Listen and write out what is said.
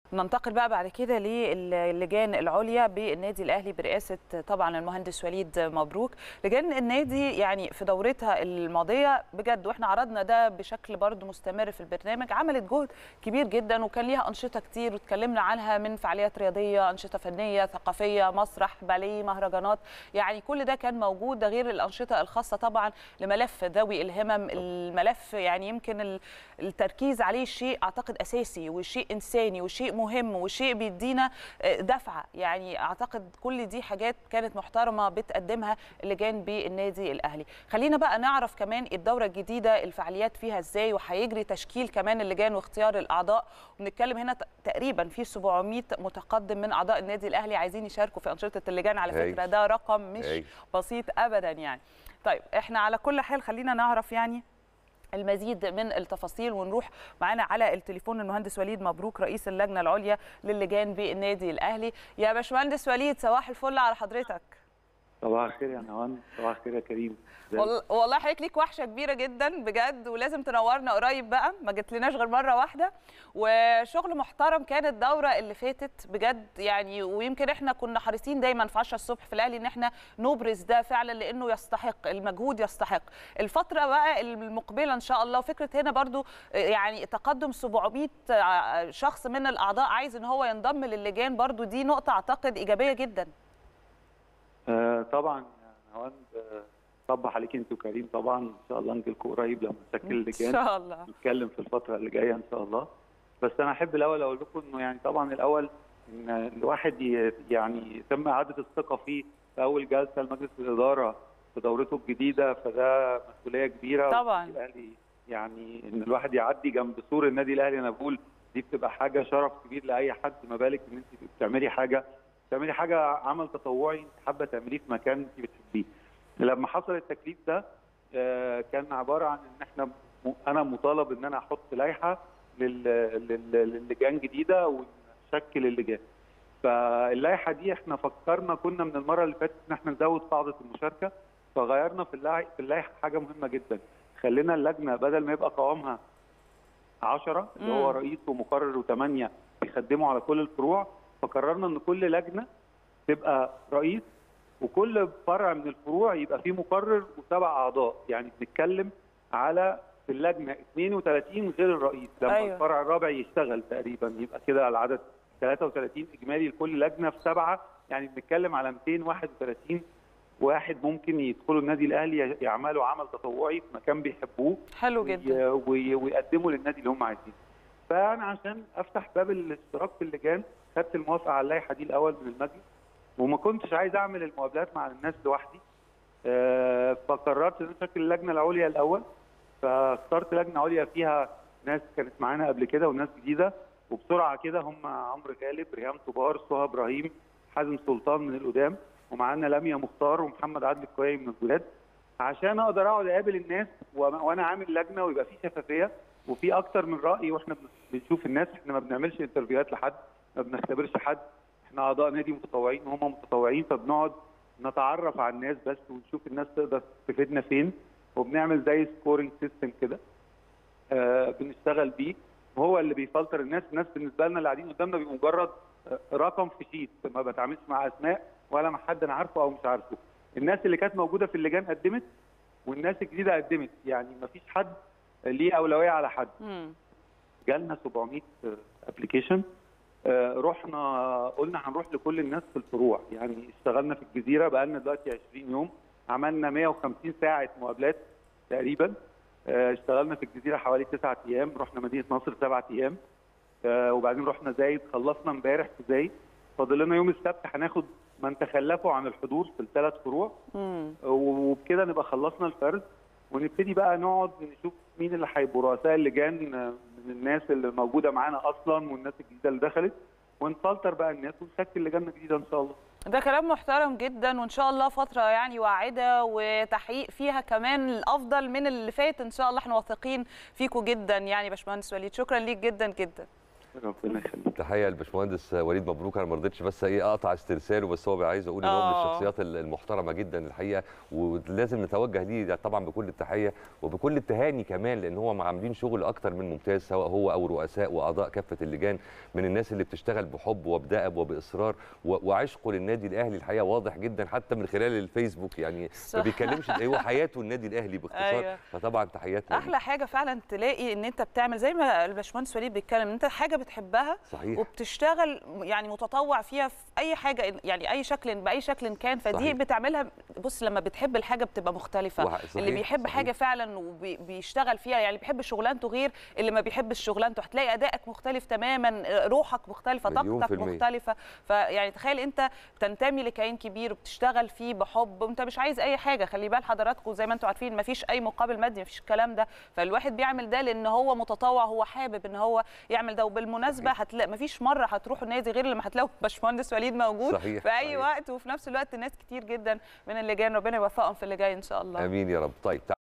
ننتقل بقى بعد كده للجان العليا بالنادي الاهلي برئاسه طبعا المهندس وليد مبروك لجان النادي يعني في دورتها الماضيه بجد واحنا عرضنا ده بشكل برضو مستمر في البرنامج عملت جهد كبير جدا وكان ليها انشطه كتير واتكلمنا عنها من فعاليات رياضيه انشطه فنيه ثقافيه مسرح باليه مهرجانات يعني كل ده كان موجود ده غير الانشطه الخاصه طبعا لملف ذوي الهمم الملف يعني يمكن التركيز عليه شيء اعتقد اساسي وشيء انساني وشيء مهم وشيء بيدينا دفعه يعني اعتقد كل دي حاجات كانت محترمه بتقدمها اللجان بالنادي الاهلي خلينا بقى نعرف كمان الدوره الجديده الفعاليات فيها ازاي وهيجري تشكيل كمان اللجان واختيار الاعضاء وبنتكلم هنا تقريبا في 700 متقدم من اعضاء النادي الاهلي عايزين يشاركوا في انشطه اللجان على فكره ده رقم مش بسيط ابدا يعني طيب احنا على كل حال خلينا نعرف يعني المزيد من التفاصيل ونروح معانا على التليفون المهندس وليد مبروك رئيس اللجنه العليا للجان بالنادي الاهلي يا باشمهندس وليد صباح الفل على حضرتك صباح الخير يا نوان صباح الخير يا كريم والله حضرتك ليك وحشه كبيره جدا بجد ولازم تنورنا قريب بقى ما جتلناش غير مره واحده وشغل محترم كان الدوره اللي فاتت بجد يعني ويمكن احنا كنا حريصين دايما في 10 الصبح في الاهلي ان احنا نبرز ده فعلا لانه يستحق المجهود يستحق الفتره بقى المقبله ان شاء الله وفكره هنا برضو يعني تقدم 700 شخص من الاعضاء عايز ان هو ينضم للجان برضو دي نقطه اعتقد ايجابيه جدا آه طبعا هوند صبح عليك انت وكريم طبعا ان شاء الله نجي لكم قريب لما نشكل اللجان ان شاء الله نتكلم في الفتره اللي جايه ان شاء الله بس انا احب الاول اقول لكم انه يعني طبعا الاول ان الواحد يعني يتم اعاده الثقه فيه في اول جلسه لمجلس الاداره في دورته الجديده فده مسؤوليه كبيره طبعا الاهلي يعني ان الواحد يعدي جنب سور النادي الاهلي انا بقول دي بتبقى حاجه شرف كبير لاي حد ما بالك ان انت بتعملي حاجه تعملي حاجه عمل تطوعي انت حابه تعمليه في مكان انت بتحبيه. لما حصل التكليف ده كان عباره عن ان احنا انا مطالب ان انا احط لائحه للجان جديده ونشكل اللجان. فاللائحه دي احنا فكرنا كنا من المره اللي فاتت ان احنا نزود قاعده المشاركه فغيرنا في اللائحه في اللائحه حاجه مهمه جدا خلينا اللجنه بدل ما يبقى قوامها 10 اللي هو رئيس ومقرر وثمانيه بيخدموا على كل الفروع فقررنا ان كل لجنه تبقى رئيس وكل فرع من الفروع يبقى فيه مقرر وسبع اعضاء يعني بنتكلم على في اللجنه 32 غير الرئيس لما أيوة. الفرع الرابع يشتغل تقريبا يبقى كده العدد 33 اجمالي لكل لجنه في سبعه يعني بنتكلم على 231 واحد ممكن يدخلوا النادي الاهلي يعملوا عمل تطوعي في مكان بيحبوه حلو جدا ويقدموا للنادي اللي هم عايزينه فانا عشان افتح باب الاشتراك في اللجان خدت الموافقه على اللائحه دي الاول من المجلس وما كنتش عايز اعمل المقابلات مع الناس لوحدي أه فقررت ان اشكل اللجنه العليا الاول فاخترت لجنه عليا فيها ناس كانت معانا قبل كده وناس جديده وبسرعه كده هم عمرو غالب ريهام طبار سهى ابراهيم حازم سلطان من القدام ومعانا لميا مختار ومحمد عادل الكويي من الجداد عشان اقدر اقعد اقابل الناس وانا عامل لجنه ويبقى في شفافيه وفي اكتر من راي واحنا بنشوف الناس احنا ما بنعملش انترفيوهات لحد ما بنختبرش حد احنا اعضاء نادي متطوعين وهم متطوعين فبنقعد نتعرف على الناس بس ونشوف الناس تقدر تفيدنا فين وبنعمل زي سكورنج سيستم كده آه بنشتغل بيه وهو اللي بيفلتر الناس الناس بالنسبه لنا اللي قاعدين قدامنا بيبقوا مجرد رقم في شيت ما بتعاملش مع اسماء ولا مع حد انا عارفه او مش عارفه الناس اللي كانت موجوده في اللجان قدمت والناس الجديده قدمت يعني ما فيش حد ليه اولويه على حد جالنا 700 ابلكيشن آه رحنا قلنا هنروح لكل الناس في الفروع يعني اشتغلنا في الجزيره بقى لنا دلوقتي 20 يوم عملنا 150 ساعه مقابلات تقريبا آه اشتغلنا في الجزيره حوالي 9 ايام رحنا مدينه نصر 7 ايام آه وبعدين رحنا زايد خلصنا امبارح في زايد فاضل لنا يوم السبت هناخد من تخلفوا عن الحضور في الثلاث فروع وبكده نبقى خلصنا الفرز ونبتدي بقى نقعد نشوف مين اللي هيبقوا رؤساء اللجان من الناس اللي موجوده معانا اصلا والناس الجديده اللي دخلت ونفلتر بقى الناس ونشكل لجنه جديده ان شاء الله. ده كلام محترم جدا وان شاء الله فتره يعني واعده وتحقيق فيها كمان الافضل من اللي فات ان شاء الله احنا واثقين فيكم جدا يعني باشمهندس وليد شكرا ليك جدا جدا. ربنا يخليك تحيه للباشمهندس وليد مبروك انا ما رضيتش بس ايه اقطع استرساله بس هو عايز اقول ان هو من آه. الشخصيات المحترمه جدا الحقيقه ولازم نتوجه ليه طبعا بكل التحيه وبكل التهاني كمان لان هو عاملين شغل اكتر من ممتاز سواء هو او رؤساء واعضاء كافه اللجان من الناس اللي بتشتغل بحب وبدأب وباصرار و- وعشقه للنادي الاهلي الحقيقه واضح جدا حتى من خلال الفيسبوك يعني ما صح. بيتكلمش هو حياته النادي الاهلي باختصار أيوة. فطبعا تحياتنا ليه. احلى حاجه فعلا تلاقي ان انت بتعمل زي ما الباشمهندس وليد بيتكلم ان انت حاجه بتحبها صحيح وبتشتغل يعني متطوع فيها في اي حاجه يعني اي شكل باي شكل كان فدي صحيح. بتعملها بص لما بتحب الحاجه بتبقى مختلفه وح- صحيح، اللي بيحب صحيح. حاجه فعلا وبيشتغل فيها يعني بيحب شغلانته غير اللي ما بيحبش شغلانته هتلاقي ادائك مختلف تماما روحك مختلفه مليون طاقتك في المية. مختلفه فيعني تخيل انت تنتمي لكيان كبير وبتشتغل فيه بحب وانت مش عايز اي حاجه خلي بال حضراتكم زي ما انتم عارفين ما فيش اي مقابل مادي ما فيش الكلام ده فالواحد بيعمل ده لان هو متطوع هو حابب ان هو يعمل ده وبالمناسبه صحيح. هتلاقي ما فيش مره هتروحوا النادي غير لما هتلاقوا باشمهندس وليد موجود صحيح، في اي صحيح. وقت وفي نفس الوقت ناس كتير جدا من اللجان ربنا يوفقهم في اللي جاي ان شاء الله امين يا رب طيب